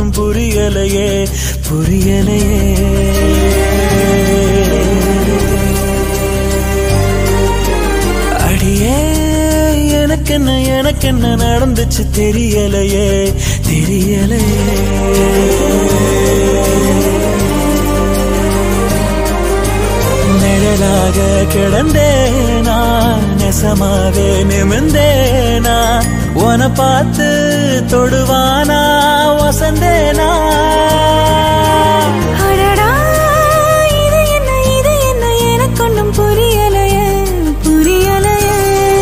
கொண்டும் புரியலையே புரியலையே அடியே எனக்கென்ன எனக்கென்ன நடந்துச்சு தெரியலையே தெரியலையே நிழலாக கிடந்தேனா நெசமாவே நிமிந்தேனா உன பார்த்து தொடுவானா வசந்தேனா அடடா இது என்ன இது என்ன எனக்கொன்னும் புரியலையே புரியலையே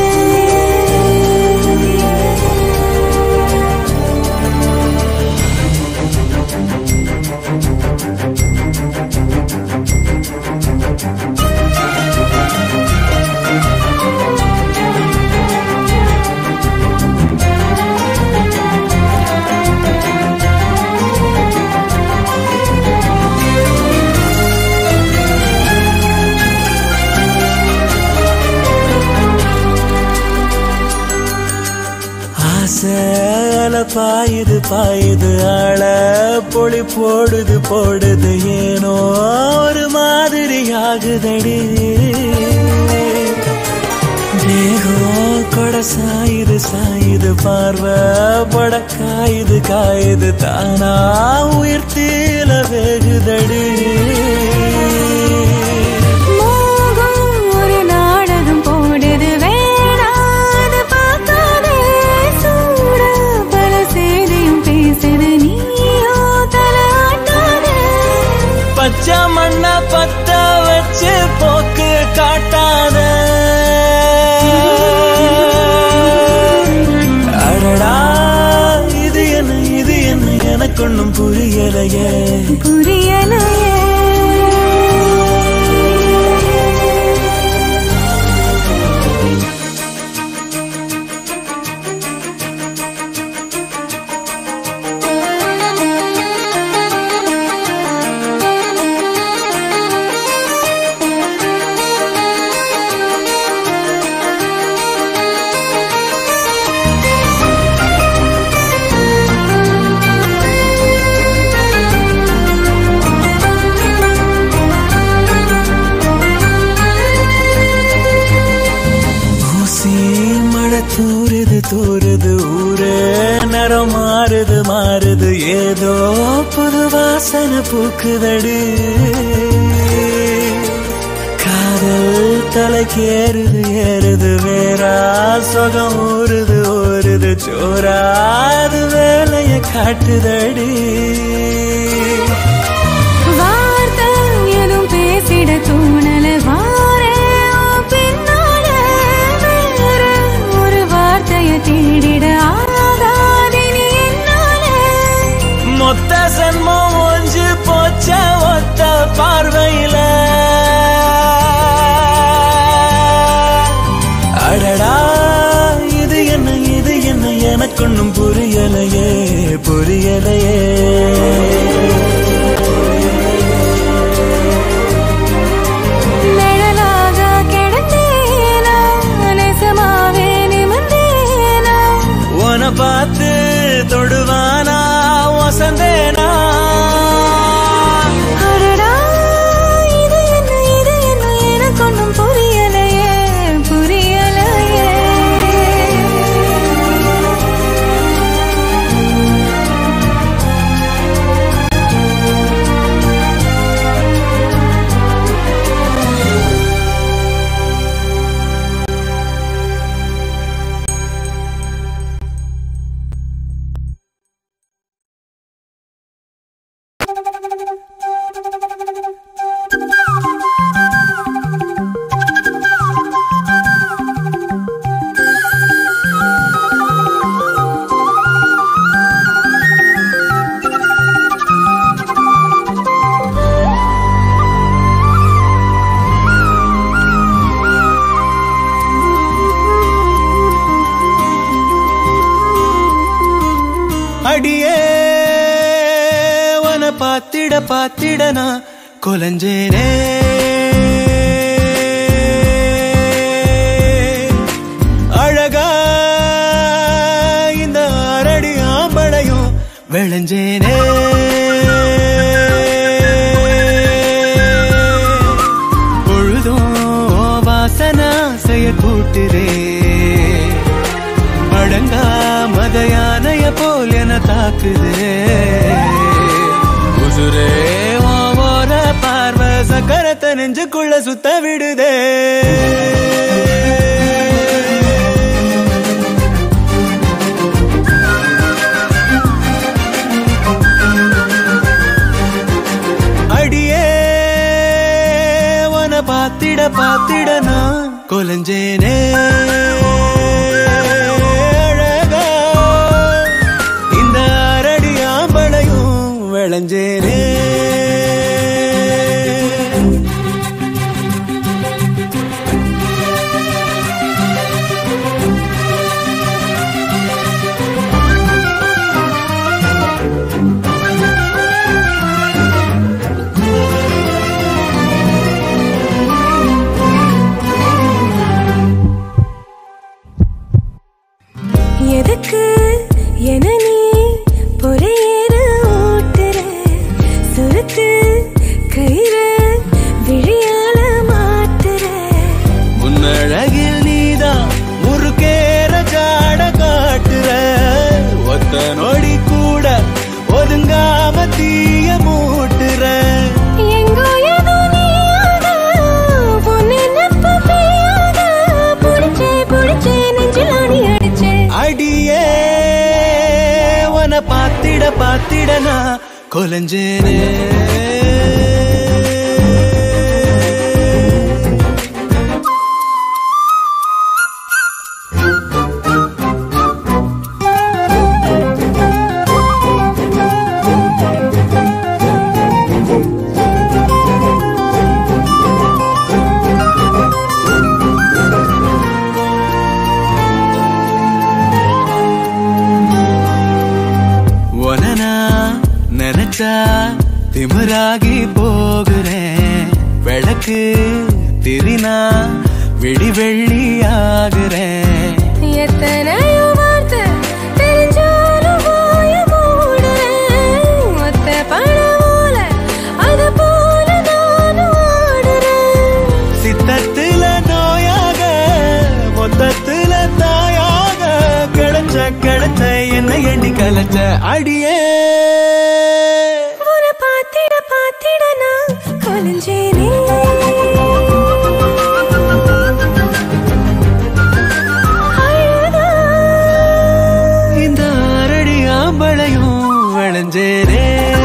ஆசைல பாயுது பாயுது ஆள பொழி போடுது போடுது ஏனோ ஒரு மாதிரி ஆகுதடி தேகம் கொட சாயுது சாயுது பார்வை பட காயுது காயுது தானா உயிர் தீல வேகுதடி மோகம் ஒரு நாடகம் போடுது வேணாது பார்க்காதே சூட பல செய்தியும் பேசுது நீயோ தலாட்டாதே பச்சை மண்ண பத்த வச்சு போக்கு காட்டாத அடடா இது என்ன இது என்ன எனக்கு ஒண்ணும் புரியலையே புரியலையே ஊசி மழை தூறுது தூறுது ஊரே நிறம் மாறுது மாறுது ஏதோ புது வாசனை பூக்குதடி காதல் தலைக்கு ஏறுது ஏறுது வேறா சுகம் ஊறுது ஊறுது சோறாது வேலைய காட்டுதடி வார்த்தை எதுவும் பேசிட தோணல வாரே உன் பின்னாலே வேற ஒரு வார்த்தைய தேடிட ஆகாதே நீ என்னாலே மொத்த சென்மம் ஒஞ்சு போச்ச ஒத்த பார்வையில அடடா இது என்ன இது என்ன எனக்கு ஒண்ணும் புரியலையே புரியலையே நிழலாக கிடந்தேனா நெசமாவே நிமிர்ந்தேனா உன பார்த்து தொடுவானா வசந்தேனா அடடா இது என்ன இது என்ன எனக்கொன்னும் புரியலையே புரியலையே அடியே உன பாத்திட பாத்திட நான் கொலஞ்சேனே அழகா இந்த அரடி ஆம்பளையும் விளைஞ்சேனே அடங்கா மத யானைய போல் என தாக்குதே உசுரே உன் ஓர பார்வை சக்கரத்தை நெஞ்சுக்குள்ள சுத்த விடுதே அடியே உன பாத்திட பாத்திட நான் கொலஞ்சேனே அழகா இந்த அரடி ஆம்பளையும் விளைஞ்சேனே எதுக்கு என நீ பொறையேறு ஓட்டுற சுருக்கு கயிறு விழியால மாட்டுற முன்னழகில் நீதான் முறுக்கேற ஜாட காட்டுற ஒத்த நொடி கூட ஒதுங்காம தீய மூட்டுற எங்கோ ஏதோ நீயாத, உன் நினைப்பு பெய்யாத, புடிச்சே, புடிச்சே, நெஞ்சில் ஆணி அடிச்சே. அடியே உன பாத்திட பாத்திட நான் கொலஞ்சேனே உனனா நினைச்சா திமிராகி போகிறேன் விளக்கு திரினா விடி வெள்ளி ஆகுறேன் எத்தனையோ வார்த்தை தெரிஞ்சாலும் வாய மூடுறேன். ஒத்த படம் போல, அது போல நானும் ஆடுறேன். சித்தத்துல நோயாக மொத்தத்துல தாயாக கிடைச்ச கிடைச்ச என்ன எண்ணி கலைச்ச அடியே உன்னை பாத்திட பாத்திட நான் கொலைஞ்சேனே. அழகா இந்த அரடி ஆம்பளையும் விளைஞ்சேரே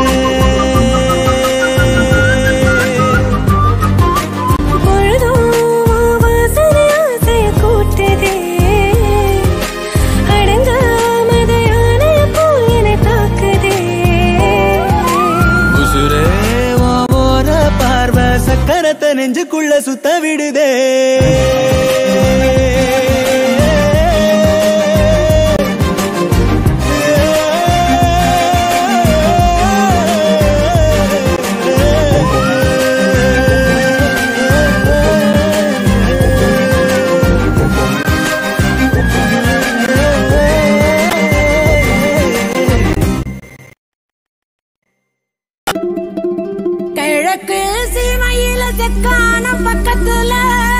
பொழுதும் வாசனை ஆசைய கூட்டுதே. அடங்காமத யானைய போல் என்னை தாக்குதே. உசுரே உன் ஓர பார்வை சக்கரத்தை நெஞ்சுக்குள்ள சுத்த விடுதே கிழக்கு சீமையில செக்கான பக்கத்துல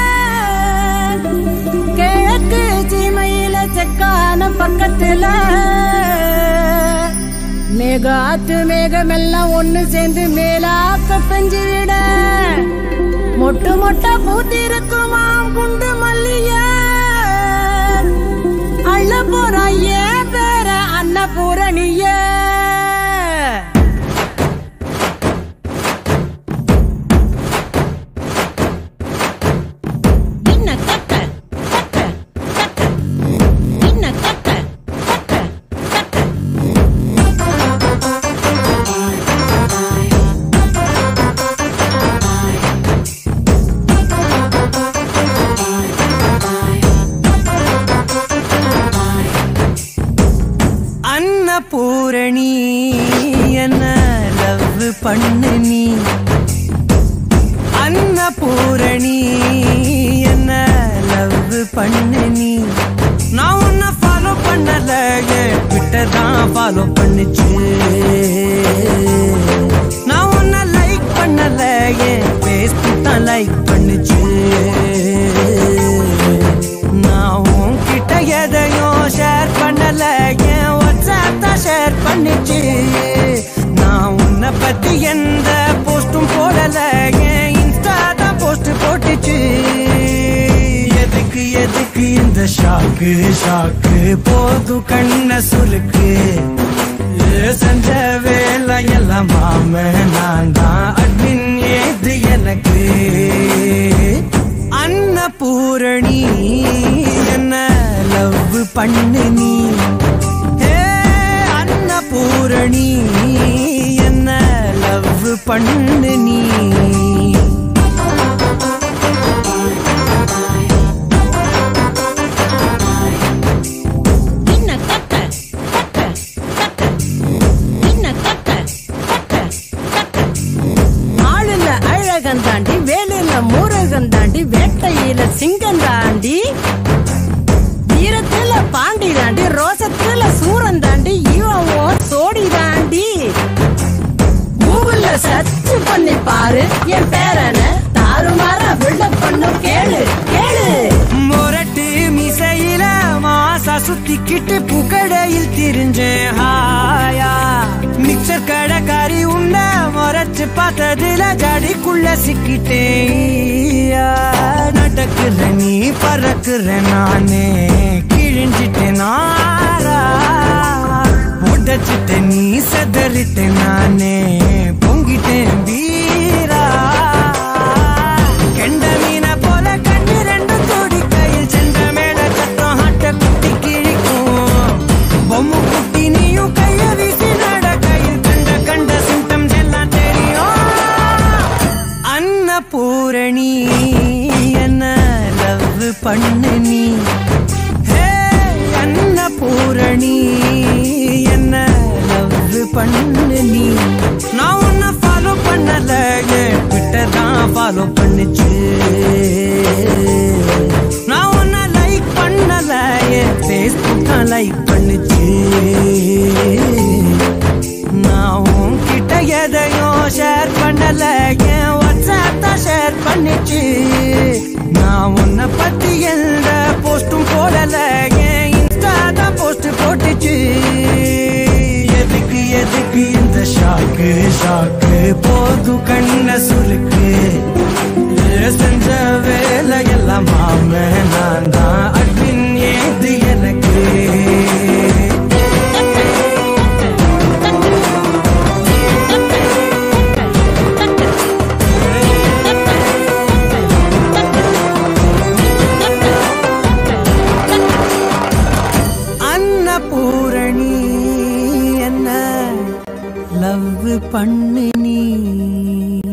கிழக்கு சீமையில செக்கான பக்கத்துல மேகாத்து மேகமெல்லாம் ஒண்ணு சேர்ந்து மேலாக்க பெஞ்சு விட மொட்டு மொட்ட பூத்திருக்குமாம் குண்டு மல்லிய அள்ள போற ஏன் பேர அன்னபூரணியே இன்ன தட்ட தட்ட தட்ட இன்ன தட்ட தட்ட தட்ட அன்னபூரணி என்ன லவ் பண்ணு நீ அன்னபூரணி என்ன லவ் பண்ணு நீ நான் உன்னை ஃபாலோ பண்ணல ட்விட்டர் தான் ஃபாலோ பண்ணுச்சு நான் உன்னை லைக் பண்ணல ஃபேஸ்புக் தான் லைக் பண்ணுச்சு நான் இந்த ஷாக்கு ஷாக்கு போது கண்ண சுருக்கு ஏ, செஞ்ச வேலை எல்லாம் மாம நான் தான் அட்மின் ஏது எனக்கு அன்னபூரணி என்ன லவ் பண்ணு நீ ஏ, அன்னபூரணி என்ன லவ் பண்ணு நீ இன்ன கட்ட கட்ட கட்ட இன்ன கட்ட கட்ட கட்ட ஆளுல அழகன் தாண்டி வேலையில மூரகன் தாண்டி வேட்டையில சிங்கம் தாண்டி வீரத்துல பாண்டி தாண்டி ரோசத்துல சூரன் தாண்டி இவன் உன் சோடி தாண்டி கூகுள்ல சர்ச் பண்ணி பாரு என் பேரனை தாறுமாற பில்டப் பண்ணும் கேளு கேளு முரட்டு மிசையில மாசா சுத்திக்கிட்டு புகடையில் திரிஞ்சேன் ஹாயா மிக்சர் கடைக்காரி உன்ன முறைச்சு பார்த்ததுல ஜடிக்குள்ள சிக்கிட்டேன் நடக்குற நீ பறக்குற நானே கிழிஞ்சிட்டேன் நாரா உடச்சிட்ட நீ செதறிட்ட நானே பொங்கிட்டேன் வீரா கெண்ட மீன போல கண்ணு ரெண்டு கோடி கையில் சென்ற மேல சத்தம் ஹாட்ட குட்டி கிழிக்கும் பொம்மு குட்டி நீயும் கைய வீசி நட கையில் கண்ட கண்ட சிம்டம்ஸ் எல்லாம் தெரியும் அன்னபூரணி என்ன லவ் பண்ணு நீ ஹே அன்னபூரணி என்ன லவ் பண்ணு நீ நான் உன்னை ஃபாலோ பண்ணல என் ட்விட்டர் தான் ஃபாலோ பண்ணுச்சு நான் உன்னை லைக் பண்ணல என் ஃபேஸ்புக் தான் லைக் பண்ணுச்சு நான் உன்கிட்ட எதையும் ஷேர் பண்ணல என் வாட்ஸ்அப் தான் ஷேர் பண்ணிச்சு நான் உன்னை பத்தி எந்த போஸ்டும் போடல என் இன்ஸ்டா தான் போஸ்ட் போட்டுச்சு எதுக்கு எதுக்கு இந்த ஷாக்கு ஷாக்கு போது கண்ண சுருக்கு ஏ, செஞ்ச வேலை எல்லாம் மாம நான் தான் அட்மின் ஏது எனக்கு அன்னபூரணி என்ன லவ் பண்ணு நீ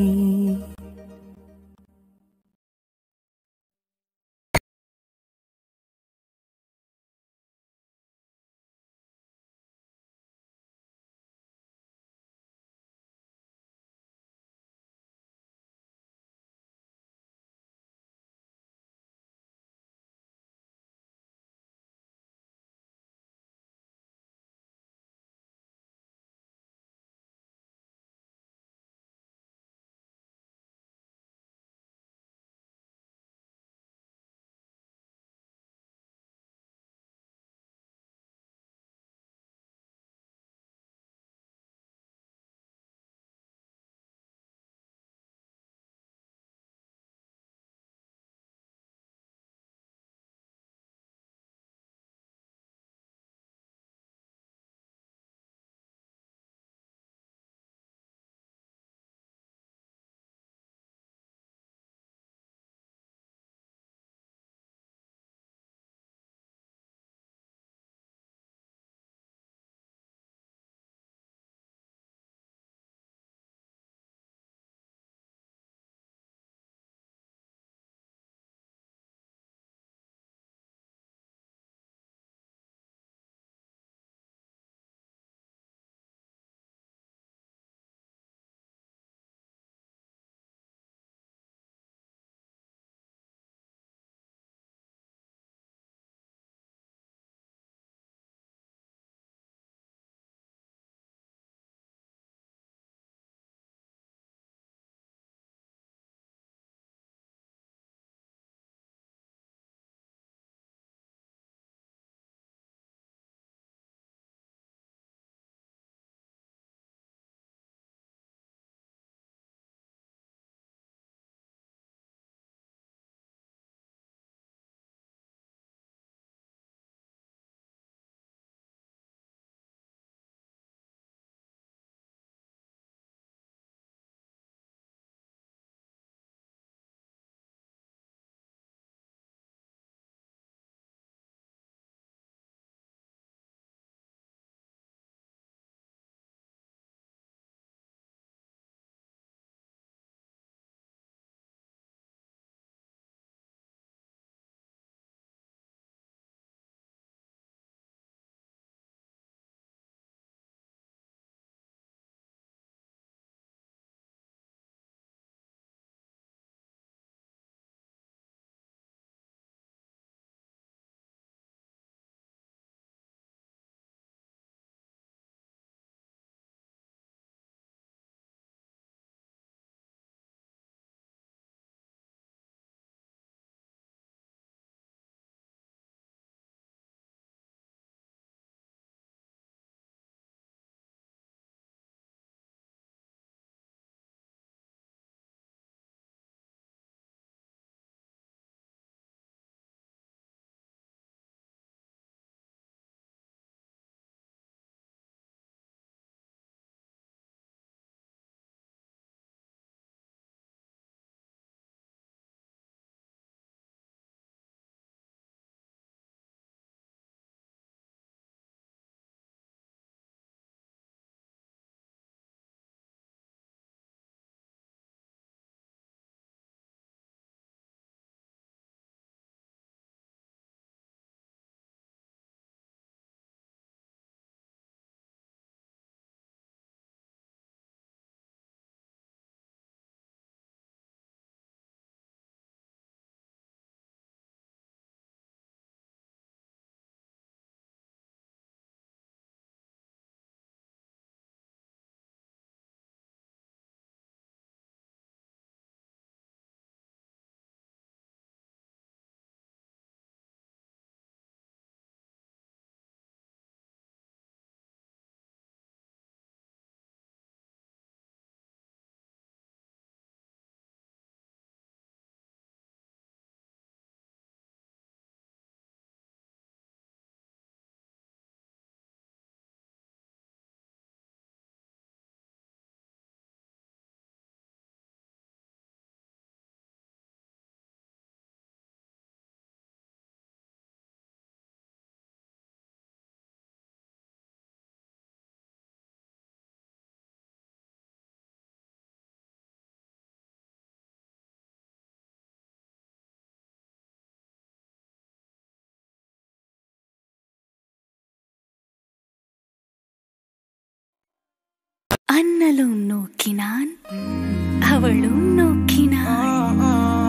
அண்ணலும் நோக்கினான் அவளும் நோக்கினாள்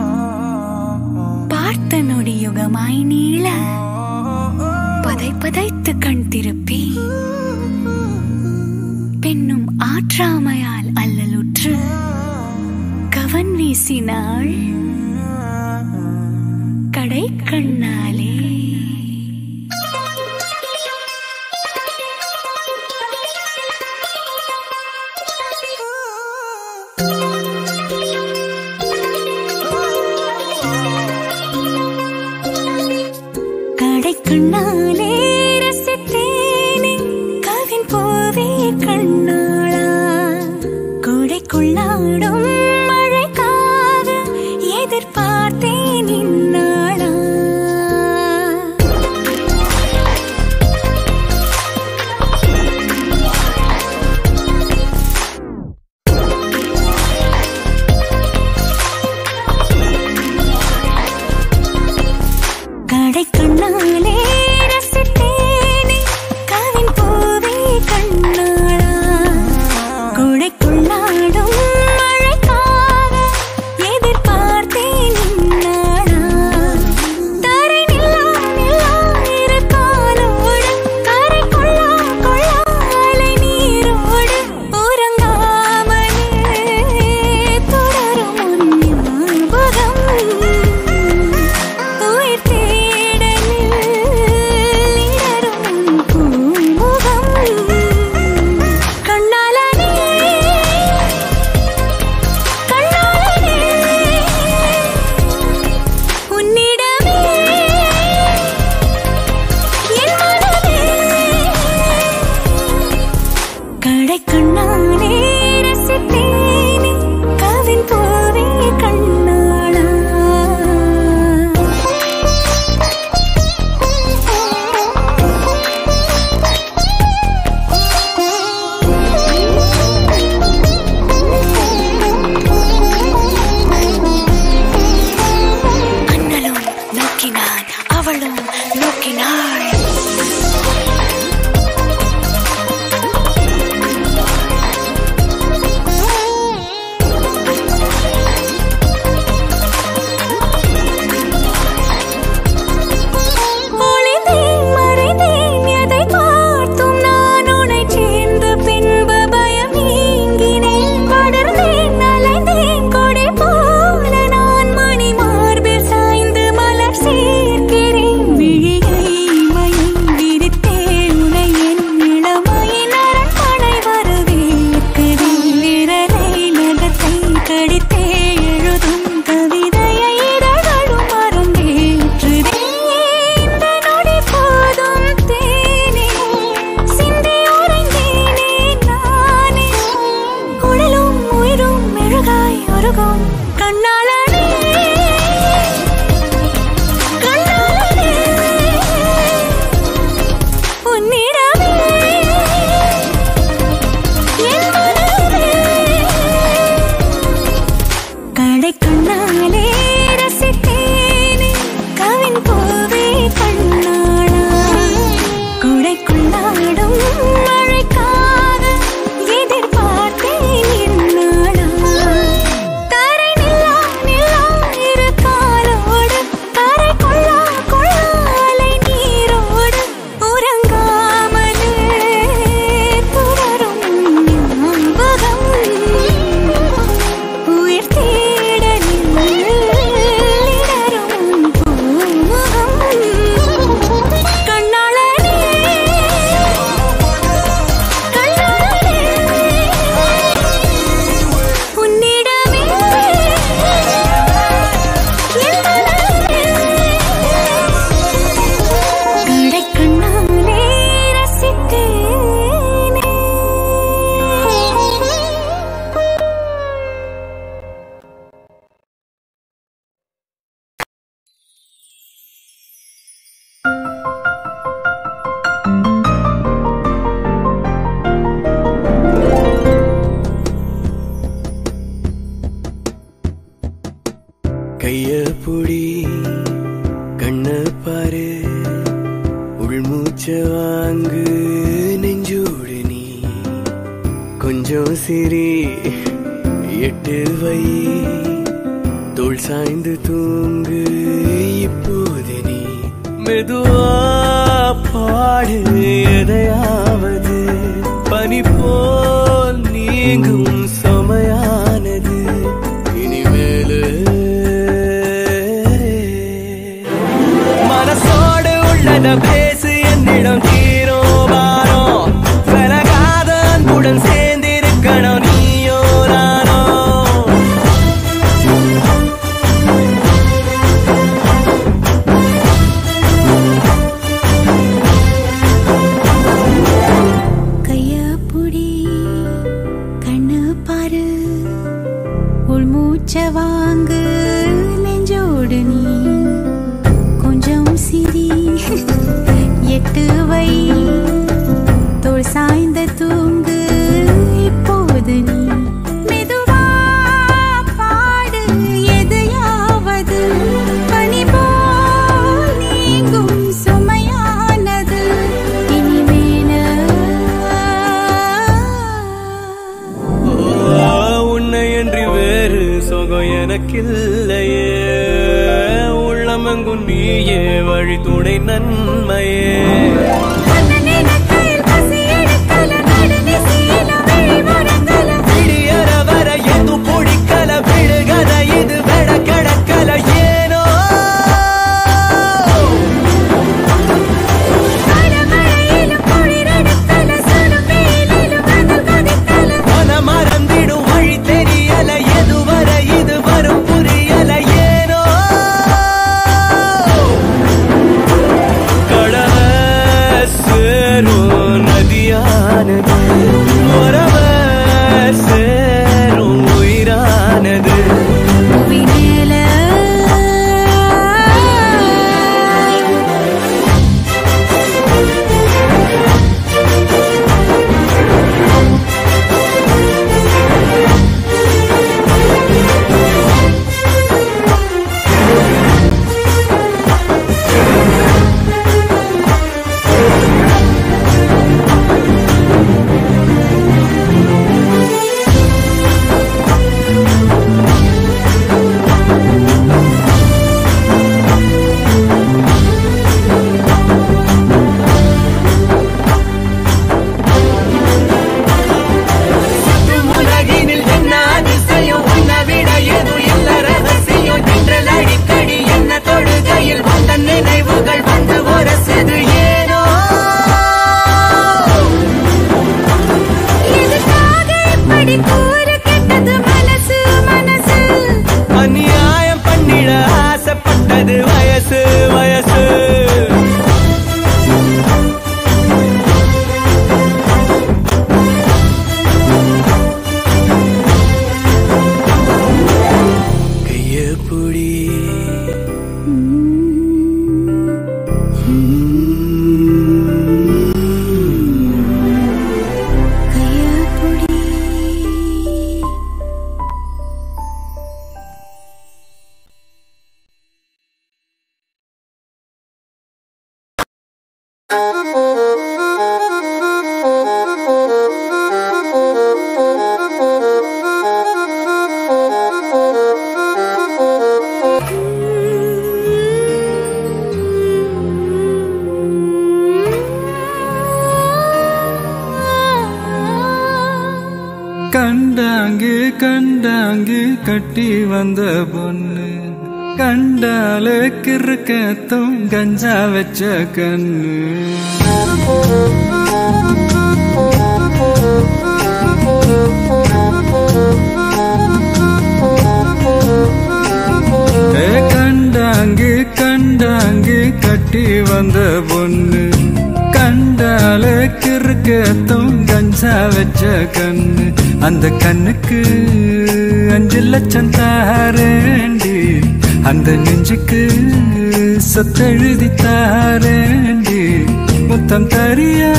பார்த்த நொடியுகமாய் நீள பதை பதைத்து கண் திருப்பி பெண்ணும் ஆற்றாமையால் அல்லலுற்று கவன் வீசினாள் கடை கண்ணாலே கடை கண்ணாலே ரசித்தேனே கவின் போவே கண்ணாளா கொடைக்குள்ளாடும் மழைக்காக எதிர்பார்த்தேன் இந்நாளா கடை கண்ணாலே ரசித்தேனே கவின் போவே கண்ணாளா கொடைக்குள்ளாடும் மழைக்காக எதிர்பார்த்தேன் இந்நாளா தரை நில்லா நில்லா இரு காலோடு கரை கொள்ளா கொள்ளா அலை நீரோடு உறங்காமலே தொடரும் உன் ஞாபகம் உயிர் தேடலில் இடரும் பூமுகம் கண்ணாலனே கண்ணாலனே உன்னிடமே என் மனமே கடை கண்ணாலே ரசித்தேனே கவின் போவே கண்ணாளா அண்ணலும் நோக்கினான் அவளும் நோக்கினாள் ஒளிந்தேன் மறைந்தேன் எதை பார்த்தும் நான் உன்னைச் சேர்ந்த பின்பு பயம் நீங்கினேன் படர்ந்தேன் அலைந்தேன் கொடை போல நான் மணி மார்பில் சாய்ந்து மலர் சேர்க்கிறேன் விழியை மயம் விரித்தே உனை என் இளமையின் அரண்மனை வரவேற்கிறேன் விரலை நகத்தை கடித்தே எழுதும் கவிதையை இதழ்களும் மறந்தேற்றுதே இந்த நொடி போதும் தேனே சிந்தி உறைந்தேனே நானே உடலும் உயிரும் மெழுகாய் உருகும் கண்ணாளனே கண்ணாளனே உன்னிடமே என் மனமே கடை கண்ணாலே ரசித்தேனே கவின் போவே கண்ணாளா கொடைக்குள்ளாடும் மழைக்காக எதிர்பார்த்தேன் இந்நாளா தரை நில்லா நில்லா இரு காலோடு கரை கொள்ளா கொள்ளா அலை நீரோடு உறங்காமலே தொடரும் ஞாபகம் உயிர் தேடலில் இடரும் பூமுகம் கண்ணாளனே கண்ணாளனே உன்னிடமே என் மனமே கடை கண்ணாலே ரசித்தேனே கைய புடி கண்ண பாரு உள்மூச்ச வாங்கு நெஞ்சோடு நீ கொஞ்சம் சிரி எட்டு வை தோள் சாய்ந்து தூங்கு இப்போது நீ மெதுவா பாடு எதையாவது பனி போல் நீங்கும் சமையானது இனிமேலு மனசோடு உள்ளத பேசு என்னிடம் தீரோ வாரோ விலகாத அன்புடன் சேர்ந்திருக்கணும் நீயோ நானோ கைய புடி கண்ணு பாரு உள்மூச்ச வாங்கு நெஞ்சோடு நீ கொஞ்சம் சிரி எட்டு வை தோள் சாய்ந்த தூங்கு இப்போது நீ மெதுவா பாடு எதையாவது பனி போல் நீங்கும் சுமையானது இனிமேல உன்னை என்று வேறு சுகம் எனக்கில்லையே உள்ளமெங்கும் நீயே வழி துணை நன்மையே விடியற வர எது பிடிக்கல விழுகத இது வெட கிடக்கல ஏனோ மன மறந்திடும் வழி தெரியல எது வர இது வரும் புரியல ஏனோ கடல சேரும் நதியானது உறவ சேரும் உயிரானது உலகினில் என்ன அதிசயம் உன்னை விட எது இல்ல ரகசியம் என்றல் அடிக்கடி என்ன தொழுகையில் வந்த நினைவுகள் வந்து உரசுது ஏனோ அநியாயம் பண்ணிட ஆசைப்பட்டது வயசு வயசு கைய புடி கண்டாங்கு கண்டாங்கு கட்டி வந்த பொண்ணு கண்டால கிறுக்கத்தும் கஞ்சா வச்ச கண்ணு ஏ கண்டாங்கு கண்டாங்கு கட்டி வந்த பொண்ணு கண்டால கிறுக்கத்தும் கஞ்சா வச்ச கண்ணு அந்த கண்ணுக்கு அஞ்சு லட்சம் தாரேண்டி அந்த நெஞ்சுக்கு சொத்தெழுதி தாரேண்டி முத்தம் தரியா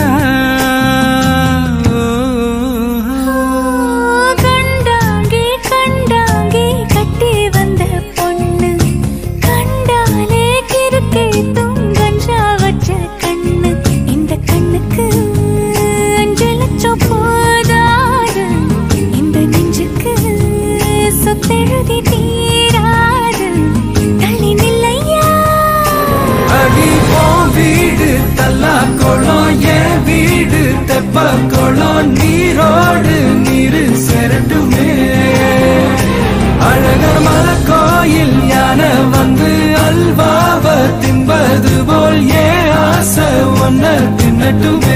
கண்டாங்கே கண்டாங்கே கட்டி வந்த பொண்ணு கண்டாலே கிறுக்கை துங்கஞ்சா வச்ச கண்ணு இந்த கண்ணுக்கு அஞ்சு லட்சம் போதாது ஒன்ன தின்னட்டுமே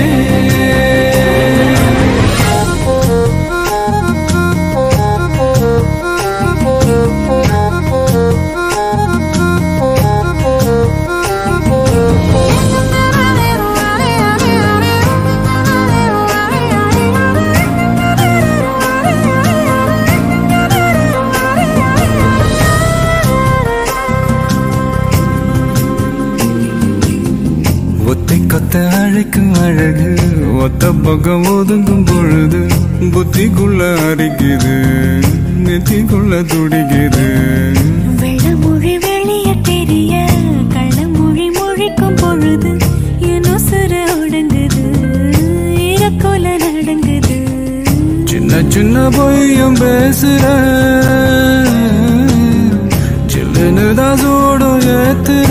ஒத்தை கொத்த அழைக்கும் அழகு ஒத்த பக்கம் ஒதுங்கும் பொழுது புத்திக்குள்ள அரிக்குது நெத்திக்குள்ள துடிக்குது வெள்ளமொழி வெளிய தெரிய கள்ளமொழி மொழிக்கும் பொழுது என் உசுறு ஒடுங்குது இறக்கோல நடங்குது சின்ன சின்ன பொய்யும் பேசுற சில்லுன்னு தான் சூடும் ஏத்துற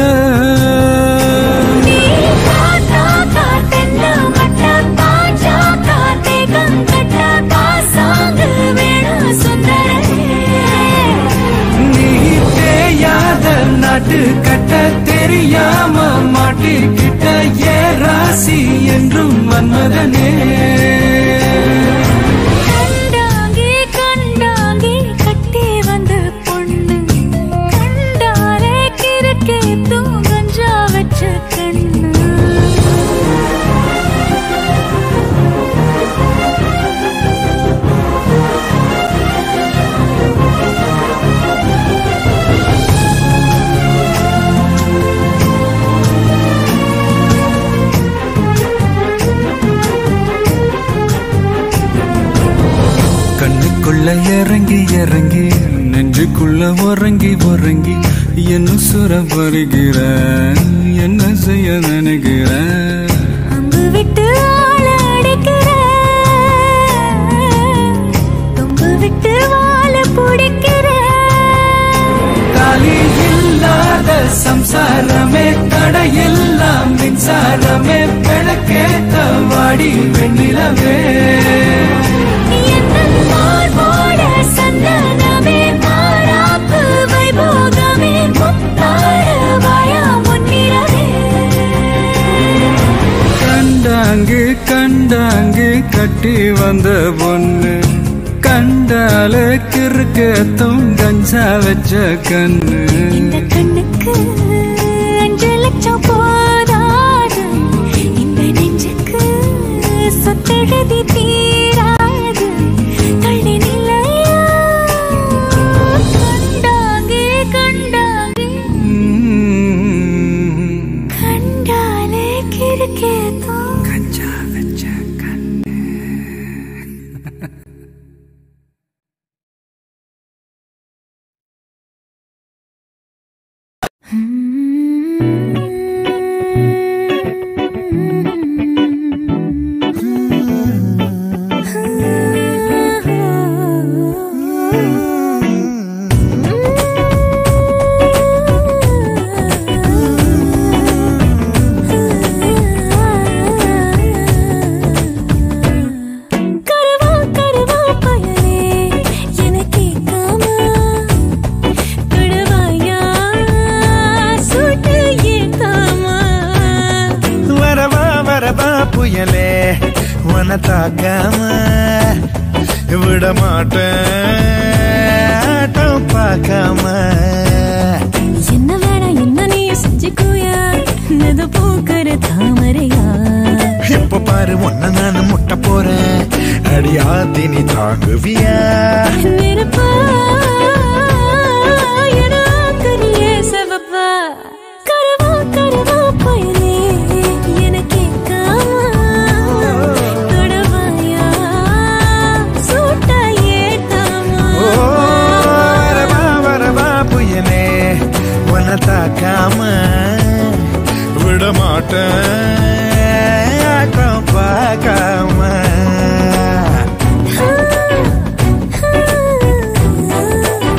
நீ காத்தா காத்தென்ன மட்ட பாஞ்சா காத்தே கங்கட்ட பாசாங்கு வேணும் சுந்தரே நீ தேயாத நாட்டு கட்ட தெரியாம மாட்டிக்கிட்ட ஏ ராசி என்றும் மன்மதனே கண்டாங்கி கண்டாங்கி கட்டி வந்த பொண்ணு கண்டாலே கிறுக்கே தூங்கஞ்சா வச்ச கண்ணு கண்ணுக்குள்ள இறங்கி இறங்கி நெஞ்சுக்குள்ள உறங்கி உறங்கி என்ன சுர வருகிற என்ன செய்ய நினைக்கிற அம்பு விட்டு ஆள அடிக்கிற தொம்பு விட்டு வாழ பிடிக்கிற தாலி இல்லாத சம்சாரமே தடையெல்லாம் மின்சாரமே விளக்கேத்த வாடி வெண்ணிலவே என்ன மார்போட சந்தனமே மாறாப்பு வைபோகமே முத்தார வாயா முன்னிறவே கண்டாங்கு கண்டாங்கு கட்டி வந்த பொண்ணு கண்டால கிறுக்கத்தும் கஞ்சா வச்ச கண்ணு இந்த கண்ணுக்கு அஞ்சு லட்சம் போதாது இந்த நெஞ்சுக்கு சொத்தெழுதி தீராது தள்ளி நிலையா கண்டாங்கே கண்டாங்கே ம். கண்டாலே கிறுக்கேதோ கஞ்சா வச்ச கண்ணு கருவா கருவா பயலே எனக்கு கேட்காம தொடுவாயா சூட்டு ஏத்தாமா வரவா வரவா புயலே உன தாக்காம விட மாட்டேன் ஆட்டம் பார்க்காம என்ன வேணாம் என்ன நீ செஞ்சுக்கோயா நது பூக்கிற தாமரையா இப்ப பாரு உன்ன நான் முட்ட போறேன் அடியாத்தி நீ தாங்குவியா நெருப்பா என கரியே செவப்பா கருவா கருவா பயலே எனக்கு கேட்காம தொடவாயா சூட்டா ஏத்தாமா ஓ வரவா வரவா புயலே உன தாக்காம விட மாட்டேன் ஆட்டம் பார்க்காம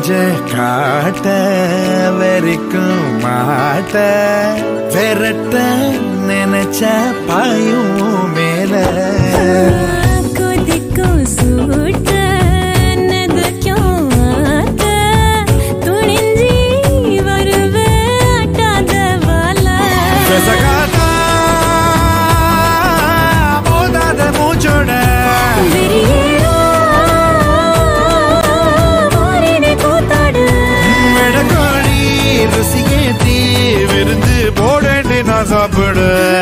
நெஞ்ச காட்ட வரைக்கும் மாட்ட விரட்ட நினைச்ச பாயும் மேல கொதிக்கும் சூட்ட நெதுக்கும் ஆத்த துணிஞ்சி வருவேன் ஆட்டாத வாழ ரசகாதா போதாத மூச்சோட மெடக்கோழி ருசியேத்தி விருந்து போடேண்டி நான் சாப்பிடு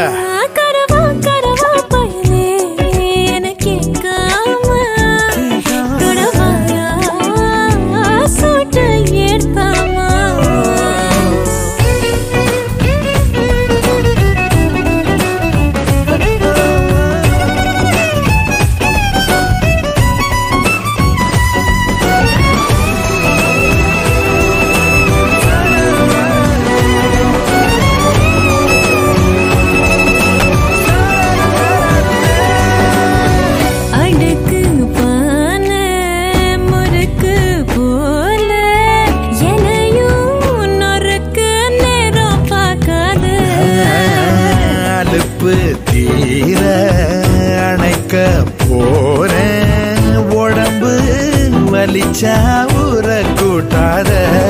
அடுக்கு பான முறுக்கு போல எனையும் நொறுக்கு நேரம் பார்க்காது அலுப்பு தீர அணைக்க போறேன் உடம்பு வலிச்சா ஊற கூட்டாத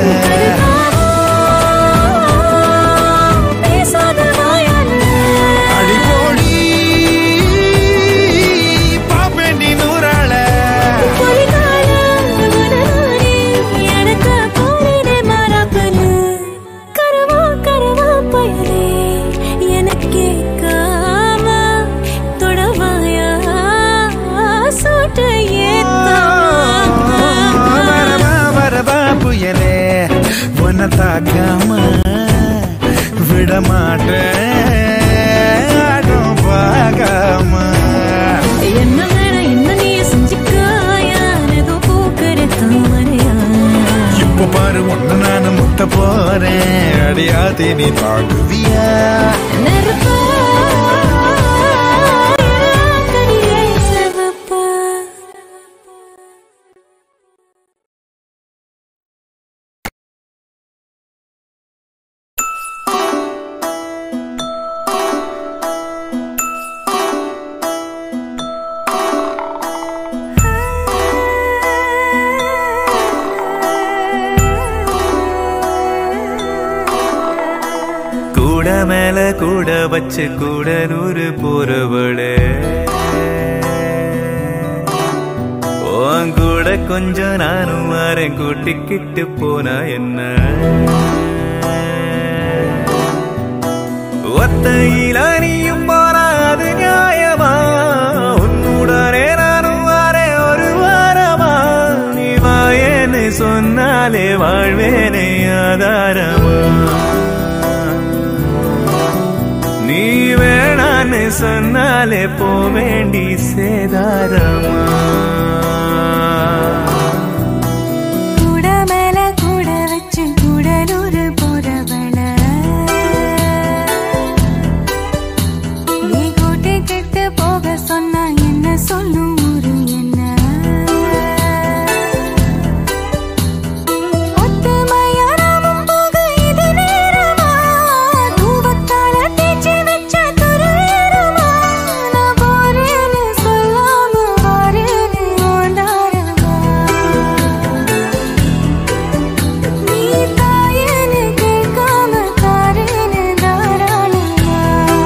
பேசாத வாயால அடிப்போடி பாப்பேண்டி நூறாள பொலிகால உடனே எனக்கு போறதே மரபனு கரவா கரவா பயலே எனக்கு கேட்காம தொடவாயா சூட்டு வரவா வரவா புயலே உன்னை தாக்காம விட மாட்டேன் ஆடும் பார்க்காம என்ன வேணும் என்ன நீ செஞ்சுக்காயா ஏதோ பூக்கிற தாமரையா இப்ப பாரு ஒண்ணு நானு முட்ட போறேன் அடியாத்தி நீ தாக்குவியா நெருப்பா கரியே சிவப்பா கூட மேல கூட வச்சு கூட நூறு போறவளே உன் கூட கொஞ்சம் நானும் வரேன் கூட்டிக்கிட்டு போனா என்ன ஒத்தையில நீயும் போனா அது நியாயமா உன்னுடனே நானும் வரேன் ஒரு வாரமா நீ வாயேன்னு சொன்னாலே வாழ்வேனே ஆதாரமா நீ வேணான்னு சொன்னாலே போ வேண்டி சேதாரமா கூட மேல கூட வச்சு கூடலூர் போறவள நீ கூட்டி கிட்டு போக சொன்னா என்ன சொல்லும் ஊரு என்ன ஒத்துமையா நாமும் போக இது நேரமா தூவத்தால தேய்ச்சி வச்ச துருவேரமா நான் போறேன்னு சொல்லாம வாரேன்னு ஓண்டாரமா நீ தாயேன்னு கேட்காம தாரேன்னு தாராளமா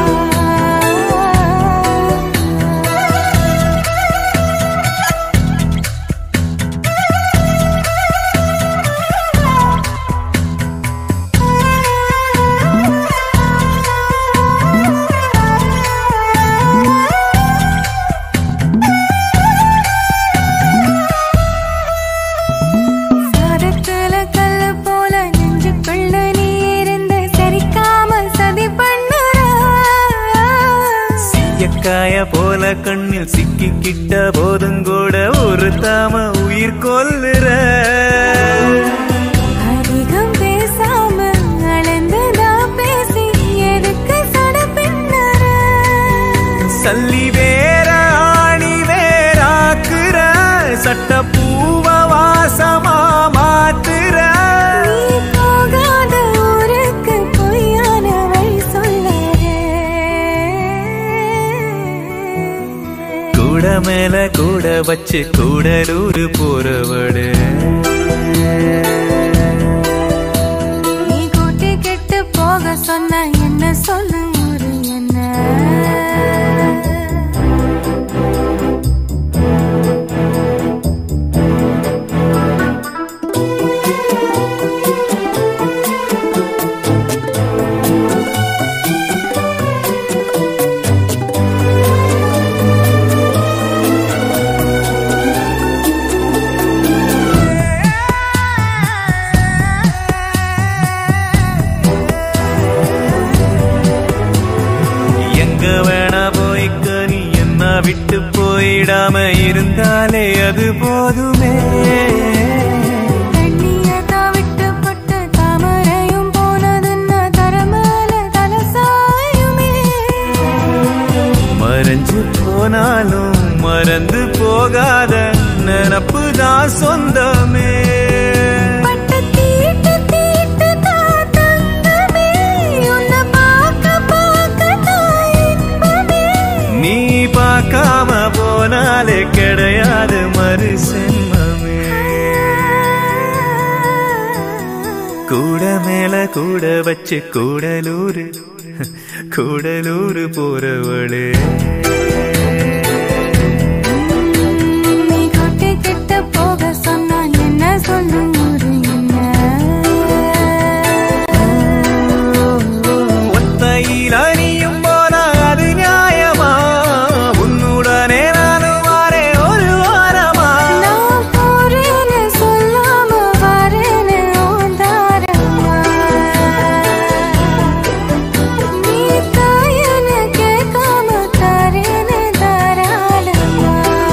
சாதத்துல கல்லு போல நெஞ்சுக்குள்ள நீ இருந்து சரிக்காம சதி பண்ணுற எக்காய போல கண்ணில் சிக்கிக்கிட்ட போதும் கூட ஒரு தாம உயிர் கொல்லுற அதிகம் பேசாம அளந்துதா பேசி எதுக்கு சட பின்னற சல்லி வேற ஆணி வேறாக்குற சட்ட பூவ வாசமா மாத்துற மேல கூட வச்சு கூடலூர் போறவடு நீ கூட்டி கெட்டு போக சொன்ன என்ன சொல்லு ஒரு என்ன எங்க வேணா போய்க்க நீ என்ன விட்டு போயிடாம இருந்தாலே அது போதுமே தண்ணியதான் விட்டு பட்டு தாமரையும் போனதுன்னா தரமேல தலசாயுமே மறைஞ்சு போனாலும் மறந்து போகாத நினப்பு தான் சொந்தமே பட்டு தீட்டு தீட்டு தான் தங்கமே உன்னை பார்க்க பார்க்க தான் இன்பமே நீ பார்க்காம போனாலே கிடையாது மறு சென்மமே கூட மேல கூட வச்சு கூடலூரு கூடலூரு போறவளே நீ கூட்டி கெட்டு போக சொன்னா என்ன சொல்லு ஒரு என்ன ஒத்தையில் அணியும் போனா அது நியாயமா உன்னுடனே நானும் வாரே ஒரு வாரமா நான் போறேன்னு சொல்லாம வரேன்னு ஓந்தாரம்மா. நீ தாயன்னு கேட்காம தாரேன்னு தாராளம்மா.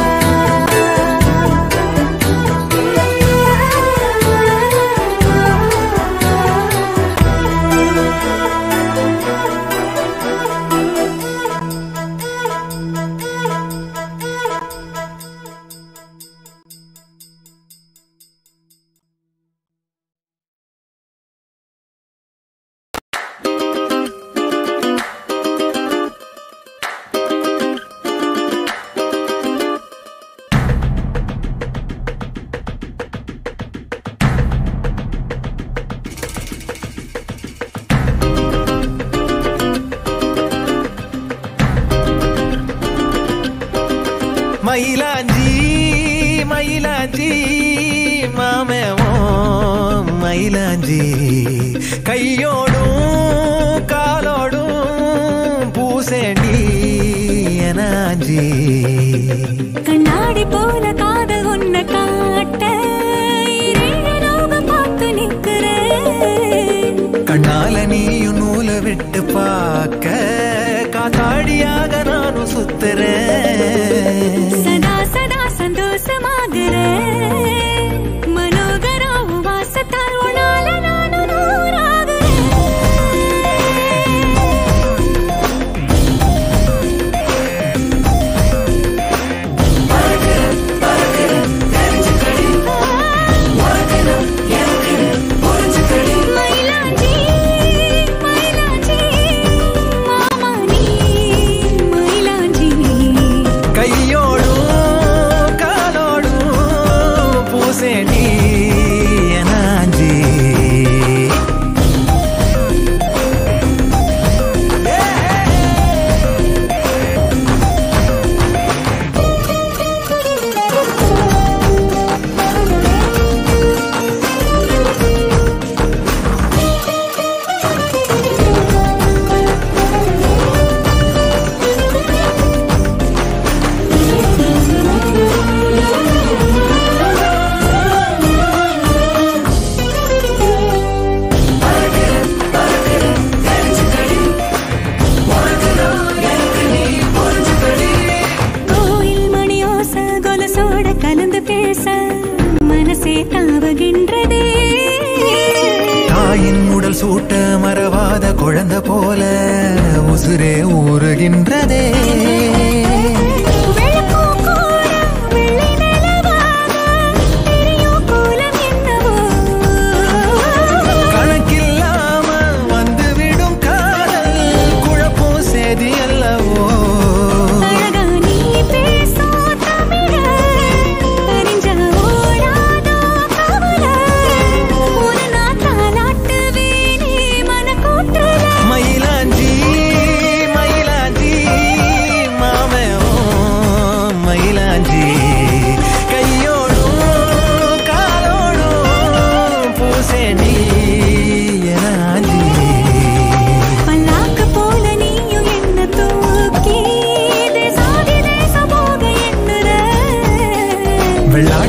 மயிலாஞ்சி மயிலாஞ்சி மாமேவோ மயிலாஞ்சி கையோடும் காலோடும் பூசேண்டி எனாஞ்சி கண்ணாடி போல காதல் உன்னை காட்ட இரண்டு லோகம் பார்த்து நிற்கிறேன் கண்ணால நீயும் நூலை விட்டு பார்க்க காத்தாடியாக நானும் சுத்துறேன் சதா சதா சந்தோஷமாகிறேன் மனோகராவும் வாசத்தால் உன்னால நானும் நூறாகிறேன் மயிலாஞ்சி மயிலாஞ்சி மாமா நீ மயிலாஞ்சி கையோட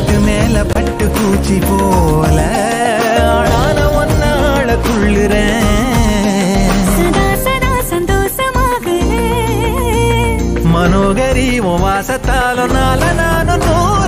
பட்டு மேல பட்டு பூச்சி போல ஆளான ஒன்னாள துள்ளுறேன் சதா சதா சந்தோஷமாகலே மனோகரி உன் வாசத்தாலும் நால நானும் நூறு